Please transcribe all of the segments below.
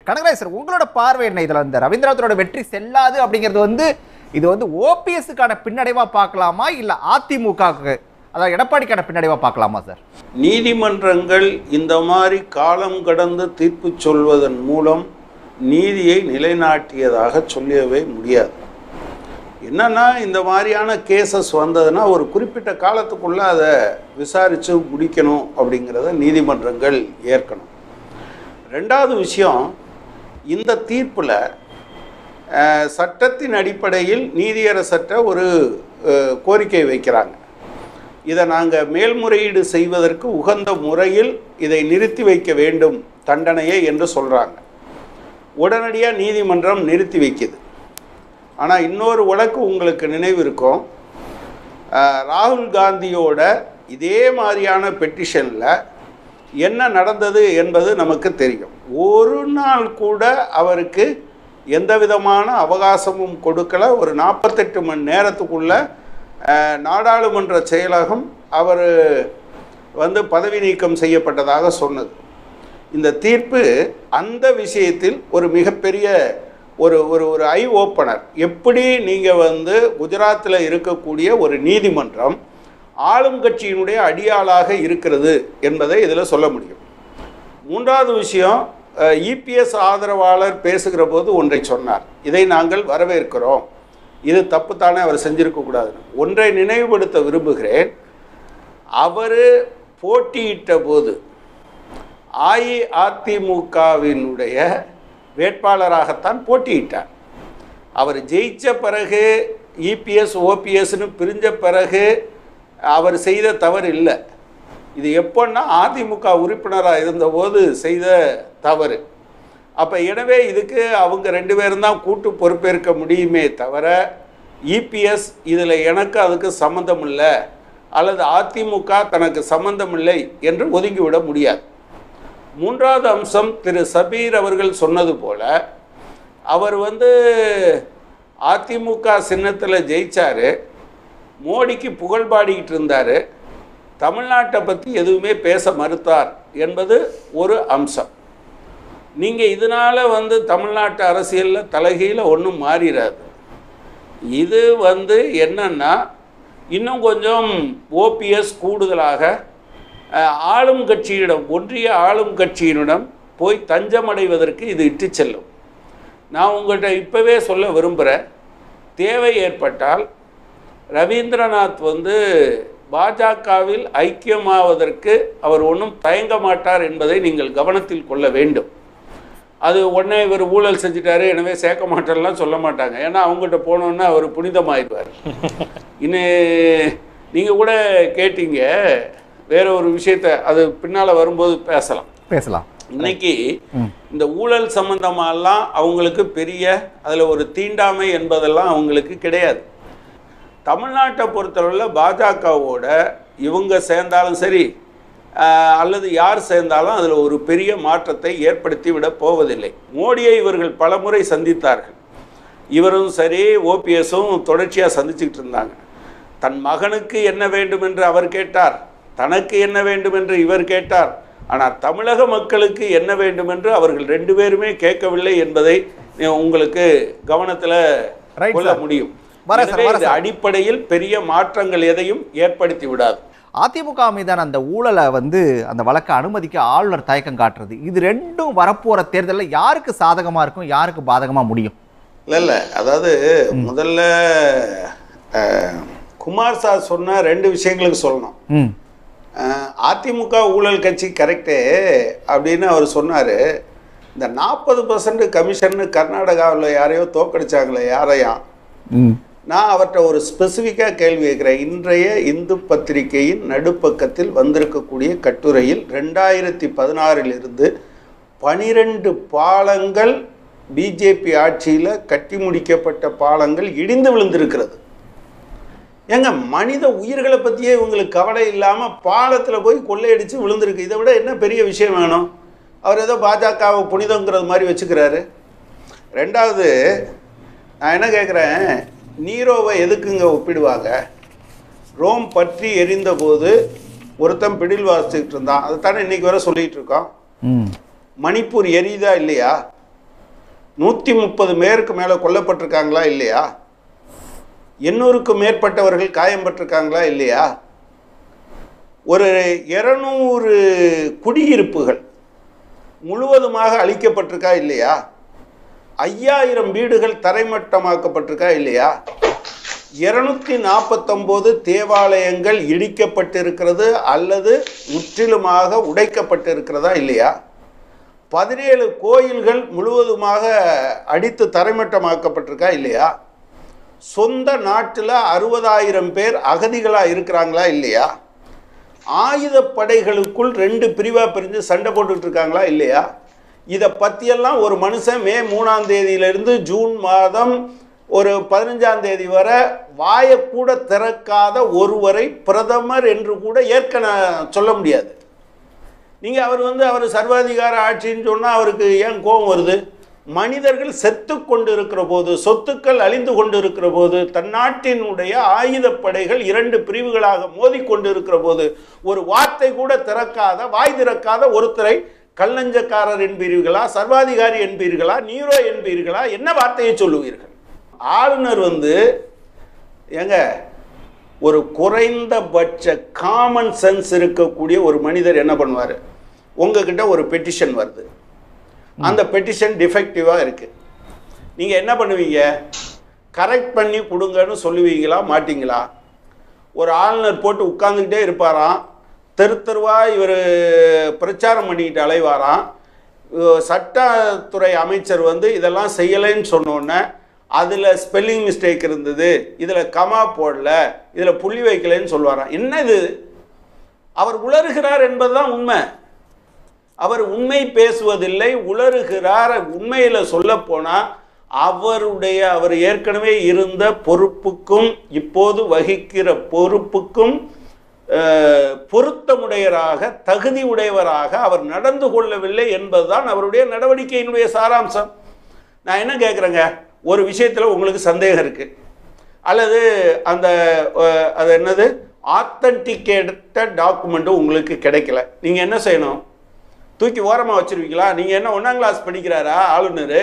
Kanagaraj sir உங்களோட பார்வை என்ன இதுல இந்த ரவீந்திரநாத்தோட வெற்றி செல்லாது அப்படிங்கிறது வந்து இது வந்து ஓபிஎஸ்க்கான பின்னடைவா பார்க்கலாமா இல்ல அதிமுகவுக்கு அதாவது எடப்பாடிக்கான பின்னடைவா பார்க்கலாமா சார் நீதிமன்றங்கள் இந்த மாதிரி காலம் கடந்து தீர்ப்பு சொல்வதன் மூலம் நீதியை நிலைநாட்டியதாக சொல்லவே முடியாது என்னன்னா இந்த மாதிரியான கேசஸ் வந்ததுன்னா ஒரு குறிப்பிட்ட காலத்துக்குள்ள அதை விசாரித்து முடிக்கணும் அப்படிங்கிறத நீதிமன்றங்கள் ஏற்கணும் ரெண்டாவது விஷயம் இந்த தீர்ப்பில் சட்டத்தின் அடிப்படையில் நீதியரசற்ற ஒரு அஹ், கோரிக்கை வைக்கிறாங்க இதை நாங்கள் மேல்முறையீடு செய்வதற்கு உகந்த முறையில் இதை நிறுத்தி வைக்க வேண்டும் தண்டனையை என்று சொல்கிறாங்க உடனடியாக நீதிமன்றம் நிறுத்தி வைக்குது ஆனால் இன்னொரு வழக்கு உங்களுக்கு நினைவு இருக்கும் அஹ், ராகுல் காந்தியோட இதே மாதிரியான பெட்டிஷனில் என்ன நடந்தது என்பது நமக்கு தெரியும் ஒரு நாள் கூட அவருக்கு எந்த விதமான அவகாசமும் கொடுக்கல ஒரு நாற்பத்தெட்டு மணி நேரத்துக்குள்ள அஹ், நாடாளுமன்ற செயலகம் அவர் வந்து பதவி நீக்கம் செய்யப்பட்டதாக சொன்னது இந்த தீர்ப்பு அந்த விஷயத்தில் ஒரு மிகப்பெரிய ஒரு ஒரு ஒரு ஐ ஓப்பனர் எப்படி நீங்கள் வந்து குஜராத்தில் இருக்கக்கூடிய ஒரு நீதிமன்றம் ஆளும் கட்சியினுடைய அடியாளாக இருக்கிறது என்பதை இதில் சொல்ல முடியும் மூன்றாவது விஷயம் இபிஎஸ் ஆதரவாளர் பேசுகிற போது ஒன்றை சொன்னார் இதை நாங்கள் வரவேற்கிறோம் இது தப்பு தானே அவர் செஞ்சிருக்க கூடாதுன்னு ஒன்றை நினைவுபடுத்த விரும்புகிறேன் அவர் போட்டியிட்ட போது அஇஅதிமுகவினுடைய வேட்பாளராகத்தான் போட்டியிட்டார் அவர் ஜெயிச்ச பிறகு இபிஎஸ் ஓபிஎஸ்னு பிரிஞ்ச பிறகு அவர் செய்த தவறு இல்லை இது எப்போன்னா அதிமுக உறுப்பினராக இருந்தபோது செய்த தவறு அப்போ எனவே இதுக்கு அவங்க ரெண்டு பேரும் தான் கூட்டு பொறுப்பேற்க முடியுமே தவிர இபிஎஸ் இதில் எனக்கு அதுக்கு சம்மந்தம் இல்லை அல்லது அதிமுக தனக்கு சம்மந்தம் இல்லை என்று ஒதுங்கிவிட முடியாது மூன்றாவது அம்சம் திரு சபீர் அவர்கள் சொன்னது போல அவர் வந்து அதிமுக சின்னத்தில் ஜெயிச்சாரு மோடிக்கு புகழ் பாடிக்கிட்டு இருந்தார் தமிழ்நாட்டை பற்றி எதுவுமே பேச மறுத்தார் என்பது ஒரு அம்சம் நீங்கள் இதனால் வந்து தமிழ்நாட்டு அரசியலில் தலைகீழ ஒன்றும் மாறிடாது இது வந்து என்னன்னா இன்னும் கொஞ்சம் ஓபிஎஸ் கூடுதலாக அஹ், ஆளும் கட்சியிடம் ஒன்றிய ஆளும் கட்சியினிடம் போய் தஞ்சமடைவதற்கு இது இட்டு செல்லும் நான் உங்கள்கிட்ட இப்போவே சொல்ல விரும்புகிறேன் தேவை ஏற்பட்டால் ரவீந்திரநாத் வந்து பாஜகவில் ஐக்கியமாவதற்கு அவர் ஒன்றும் தயங்க மாட்டார் என்பதை நீங்கள் கவனத்தில் கொள்ள வேண்டும் அது உடனே இவர் ஊழல் செஞ்சிட்டாரு எனவே சேர்க்க மாட்டேன்லாம் சொல்ல மாட்டாங்க ஏன்னா அவங்ககிட்ட போனோன்னா அவர் புனிதமாயிடுவார் இன்னும் நீங்கள் கூட கேட்டீங்க வேற ஒரு விஷயத்த அது பின்னால் வரும்போது பேசலாம் பேசலாம் இன்னைக்கு இந்த ஊழல் சம்பந்தமாலாம் அவங்களுக்கு பெரிய அதில் ஒரு தீண்டாமை என்பதெல்லாம் அவங்களுக்கு கிடையாது தமிழ்நாட்டை பொறுத்தளவில் பாஜகவோட இவங்க சேர்ந்தாலும் சரி ஆஹ், அல்லது யார் சேர்ந்தாலும் அதில் ஒரு பெரிய மாற்றத்தை ஏற்படுத்தி விட போவதில்லை மோடியை இவர்கள் பலமுறை சந்தித்தார்கள் இவரும் சரி ஓபிஎஸும் தொடர்ச்சியாக சந்திச்சுக்கிட்டு இருந்தாங்க தன் மகனுக்கு என்ன வேண்டும் என்று அவர் கேட்டார் தனக்கு என்ன வேண்டும் என்று இவர் கேட்டார் ஆனால் தமிழக மக்களுக்கு என்ன வேண்டும் என்று அவர்கள் ரெண்டு பேருமே கேட்கவில்லை என்பதை நீ- உங்களுக்கு கவனத்தில் Right, கொள்ள sir. முடியும் வரேன் sir, எனவே வரேன் இது sir. அடிப்படையில் பெரிய மாற்றங்கள் எதையும் ஏற்படுத்தி விடாது அதிமுக மீதான அந்த ஊழலை வந்து அந்த வழக்கை அனுமதிக்க ஆளுநர் தயக்கம் காட்டுறது இது ரெண்டும் வரப்போற தேர்தலில் யாருக்கு சாதகமா இருக்கும் யாருக்கு பாதகமா முடியும் இல்லை இல்லை அதாவது முதல்ல அஹ், குமார் சார் சொன்ன ரெண்டு விஷயங்களுக்கு சொல்லணும் ம் அஹ், அதிமுக ஊழல் கட்சி கரெக்டு அப்படின்னு அவர் சொன்னார் இந்த நாற்பது பர்சன்ட் கமிஷன் கர்நாடகாவில் யாரையோ தோக்கடிச்சாங்களே யாரையும் ம் நான் அவர்கிட்ட ஒரு ஸ்பெசிஃபிக்காக கேள்வி கேட்குறேன் இன்றைய இந்து பத்திரிகையின் நடுப்பக்கத்தில் வந்திருக்கக்கூடிய கட்டுரையில் ரெண்டாயிரத்தி பதினாறிலிருந்து பனிரெண்டு பாலங்கள் பிஜேபி ஆட்சியில் கட்டி முடிக்கப்பட்ட பாலங்கள் இடிந்து விழுந்திருக்கிறது ஏங்க மனித உயிர்களை பற்றியே இவங்களுக்கு கவலை இல்லாமல் பாலத்தில் போய் கொள்ளையடித்து விழுந்திருக்கு இதை விட என்ன பெரிய விஷயம் வேணும் அவர் ஏதோ பாஜகவை புனிதங்கிறது மாதிரி வச்சுக்கிறாரு ரெண்டாவது நான் என்ன கேட்குறேன் நீரோவை எதுக்குங்க ஒப்பிடுவாங்க ரோம் பற்றி எரிந்த போது ஒருத்தன் பிடில் வாசிச்சுக்கிட்டு இருந்தான் அதை தானே இன்னைக்கு வரை சொல்லிட்டு இருக்கோம் ம் மணிப்பூர் எரியுதா இல்லையா நூற்றி முப்பது பேருக்கு மேலே கொல்லப்பட்டிருக்காங்களா இல்லையா எண்ணூறுக்கும் மேற்பட்டவர்கள் காயம்பட்டிருக்காங்களா இல்லையா ஒரு இருநூறு குடியிருப்புகள் முழுவதுமாக அழிக்கப்பட்டிருக்கா இல்லையா ஐயாயிரம் வீடுகள் தரைமட்டமாக்கப்பட்டிருக்கா இல்லையா இருநூத்தி நாற்பத்தொம்போது தேவாலயங்கள் இடிக்கப்பட்டிருக்கிறது அல்லது முற்றிலுமாக உடைக்கப்பட்டிருக்கிறதா இல்லையா பதினேழு கோயில்கள் முழுவதுமாக அடித்து தரைமட்டமாக்கப்பட்டிருக்கா இல்லையா சொந்த நாட்டில் அறுபதாயிரம் பேர் அகதிகளாக இருக்கிறாங்களா இல்லையா ஆயுத படைகளுக்குள் ரெண்டு பிரிவாக பிரிஞ்சு சண்டை போட்டுட்டு இருக்காங்களா இல்லையா இதை பற்றியெல்லாம் ஒரு மனுஷன் மே மூணாம் தேதியிலிருந்து ஜூன் மாதம் ஒரு பதினஞ்சாம் தேதி வரை வாயை கூட திறக்காத ஒருவரை பிரதமர் என்று கூட ஏற்க நான் சொல்ல முடியாது நீங்கள் அவர் வந்து அவர் சர்வாதிகார ஆட்சின்னு சொன்னால் அவருக்கு ஏன் கோபம் வருது மனிதர்கள் செத்து கொண்டு இருக்கிற போது சொத்துக்கள் அழிந்து கொண்டு இருக்கிற போது தன் நாட்டினுடைய ஆயுதப்படைகள் இரண்டு பிரிவுகளாக மோதி கொண்டு இருக்கிற போது ஒரு வார்த்தை கூட திறக்காத வாய் திறக்காத ஒருத்தரை கல்லஞ்சக்காரர் என்பீர்களா சர்வாதிகாரி என்பீர்களா நீரோ என்பீர்களா என்ன வார்த்தையை சொல்லுவீர்கள் ஆளுநர் வந்து ஏங்க ஒரு குறைந்தபட்ச காமன் சென்ஸ் இருக்கக்கூடிய ஒரு மனிதர் என்ன பண்ணுவார் உங்ககிட்ட ஒரு பெட்டிஷன் வருது அந்த பெட்டிஷன் டிஃபெக்டிவாக இருக்குது நீங்கள் என்ன பண்ணுவீங்க கரெக்ட் பண்ணி கொடுங்கன்னு சொல்லுவீங்களா மாட்டீங்களா ஒரு ஆளுநர் போட்டு உட்காந்துக்கிட்டே இருப்பாராம் தெரு தெருவா இவர் பிரச்சாரம் பண்ணிக்கிட்டு அலைவாராம் இவ- சட்டத்துறை அமைச்சர் வந்து இதெல்லாம் செய்யலைன்னு சொன்னோன்னே அதில் ஸ்பெல்லிங் மிஸ்டேக் இருந்தது இதில் கமா போடல இதில் புள்ளி வைக்கலைன்னு சொல்லுவாராம் என்ன இது அவர் உளறுகிறார் என்பதுதான் உண்மை அவர் உண்மை பேசுவதில்லை உளறுகிறார் உண்மையில் சொல்ல அவருடைய அவர் ஏற்கனவே இருந்த பொறுப்புக்கும் இப்போது வகிக்கிற பொறுப்புக்கும் அஹ், பொருத்தமுடையராக தகுதி உடையவராக அவர் நடந்து கொள்ளவில்லை என்பதுதான் அவருடைய நடவடிக்கையினுடைய சாராம்சம் நான் என்ன கேட்குறேங்க ஒரு விஷயத்தில் உங்களுக்கு சந்தேகம் இருக்குது அல்லது அந்த அஹ், அது என்னது ஆத்தன்டிகேட்டட் டாக்குமெண்ட்டும் உங்களுக்கு கிடைக்கல நீங்கள் என்ன செய்யணும் தூக்கி ஓரமாக வச்சிருவீங்களா நீங்கள் என்ன ஒன்றாம் கிளாஸ் படிக்கிறாரா ஆளுநர்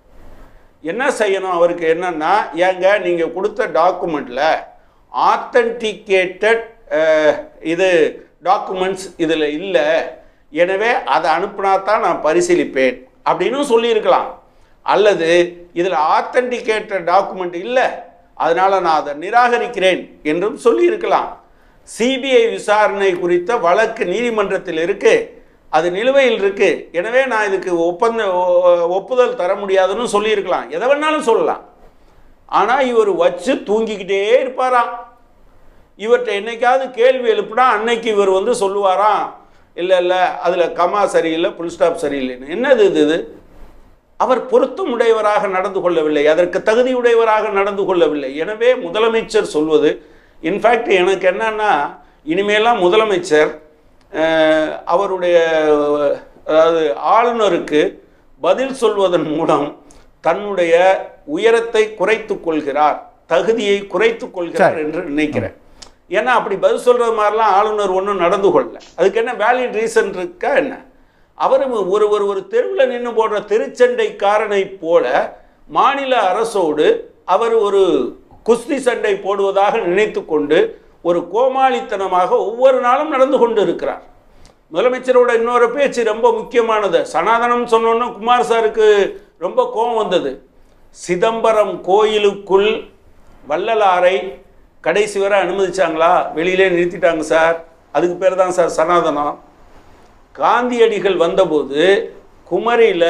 என்ன செய்யணும் அவருக்கு என்னன்னா ஏங்க நீங்கள் கொடுத்த டாக்குமெண்ட்டில் ஆத்தன்டிகேட்டட் இது டாக்குமெண்ட்ஸ் இதில் இல்லை எனவே அதை அனுப்புனா தான் நான் பரிசீலிப்பேன் அப்படின்னு சொல்லியிருக்கலாம் அல்லது இதில் ஆத்தன்டிகேட்டட் டாக்குமெண்ட் இல்லை அதனால் நான் அதை நிராகரிக்கிறேன் என்றும் சொல்லியிருக்கலாம் சிபிஐ விசாரணை குறித்த வழக்கு நீதிமன்றத்தில் இருக்கு அது நிலுவையில் இருக்கு எனவே நான் இதுக்கு ஒப்பந்த ஒ- ஒப்புதல் தர முடியாதுன்னு சொல்லியிருக்கலாம் எதை வேணாலும் சொல்லலாம் ஆனால் இவர் வச்சு தூங்கிக்கிட்டே இருப்பாராம் இவர்கிட்ட என்னைக்காவது கேள்வி எழுப்புனா அன்னைக்கு இவர் வந்து சொல்லுவாராம் இல்லை இல்லை அதில் கமா சரியில்லை புல் ஸ்டாப் சரியில்லைன்னு என்னது இது இது அவர் பொருத்தமுடையவராக நடந்து கொள்ளவில்லை அதற்கு தகுதியுடையவராக நடந்து கொள்ளவில்லை எனவே முதலமைச்சர் சொல்வது இன்ஃபேக்ட் எனக்கு என்னன்னா இனிமேலாம் முதலமைச்சர் அஹ், அவருடைய அதாவது ஆளுநருக்கு பதில் சொல்வதன் மூலம் தன்னுடைய உயரத்தை குறைத்துக் கொள்கிறார் தகுதியை குறைத்துக் கொள்கிறார் சரி. என்று நினைக்கிறேன் ஏன்னா அப்படி பதில் சொல்றது மாதிரிலாம் ஆளுநர் ஒன்றும் நடந்து கொள்ளல அதுக்கு என்ன வேலிட் ரீசன் இருக்கா என்ன அவர் ஒரு ஒரு ஒரு தெருவில் நின்று போடுற தெருச்சண்டைக்காரனை போல மாநில அரசோடு அவர் ஒரு குஸ்தி சண்டை போடுவதாக நினைத்து கொண்டு ஒரு கோமாளித்தனமாக ஒவ்வொரு நாளும் நடந்து கொண்டு இருக்கிறார் முதலமைச்சரோட இன்னொரு பேச்சு ரொம்ப முக்கியமானது சனாதனம் சொன்னோன்னு குமார் சாருக்கு ரொம்ப கோபம் வந்தது சிதம்பரம் கோயிலுக்குள் வள்ளலாரை கடைசி வரை அனுமதிச்சாங்களா வெளியிலே நிறுத்திட்டாங்க சார் அதுக்கு பேர் தான் சார் சனாதனம் காந்தியடிகள் வந்தபோது குமரியில்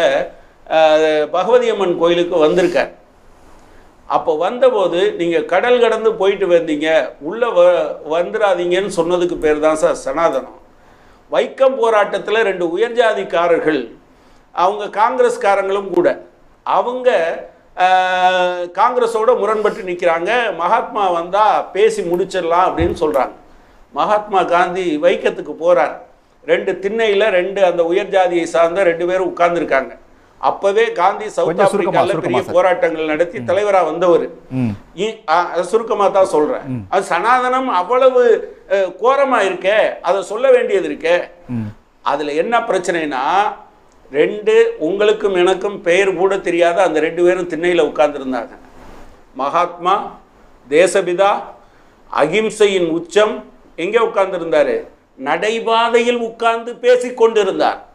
பகவதி அம்மன் கோயிலுக்கு வந்திருக்கார் அப்போ வந்தபோது நீங்கள் கடல் கடந்து போயிட்டு வந்தீங்க உள்ளே வ வந்துடாதீங்கன்னு சொன்னதுக்கு பேர் தான் சார் சனாதனம் வைக்கம் போராட்டத்தில் ரெண்டு உயர்ஜாதிக்காரர்கள் அவங்க காங்கிரஸ்காரங்களும் கூட அவங்க ஆஹ், காங்கிரஸோட முரண்பட்டு நிற்கிறாங்க மகாத்மா வந்தால் பேசி முடிச்சிடலாம் அப்படின்னு சொல்கிறாங்க மகாத்மா காந்தி வைக்கத்துக்கு போகிறார் ரெண்டு திண்ணையில் ரெண்டு அந்த உயர் ஜாதியை சார்ந்த ரெண்டு பேரும் உட்கார்ந்துருக்காங்க அப்பவே காந்தி சவுத் கொஞ்சம் சுருக்கமா, ஆப்பிரிக்கால பெரிய சுருக்கமா சார். போராட்டங்கள் நடத்தி தலைவரா வந்தவர் ம் சுருக்கமாக தான் சொல்றேன் அது சனாதனம் அவ்வளவு அஹ், கோரமா இருக்கே அதை சொல்ல வேண்டியது இருக்கே ம் அதுல என்ன பிரச்சனைனா ரெண்டு உங்களுக்கும் எனக்கும் பெயர் கூட தெரியாத அந்த ரெண்டு பேரும் திண்ணையில் உட்கார்ந்துருந்தாங்க மகாத்மா தேசபிதா அகிம்சையின் உச்சம் எங்கே உட்கார்ந்திருந்தாரு நடைபாதையில் உட்கார்ந்து பேசிக் கொண்டிருந்தார்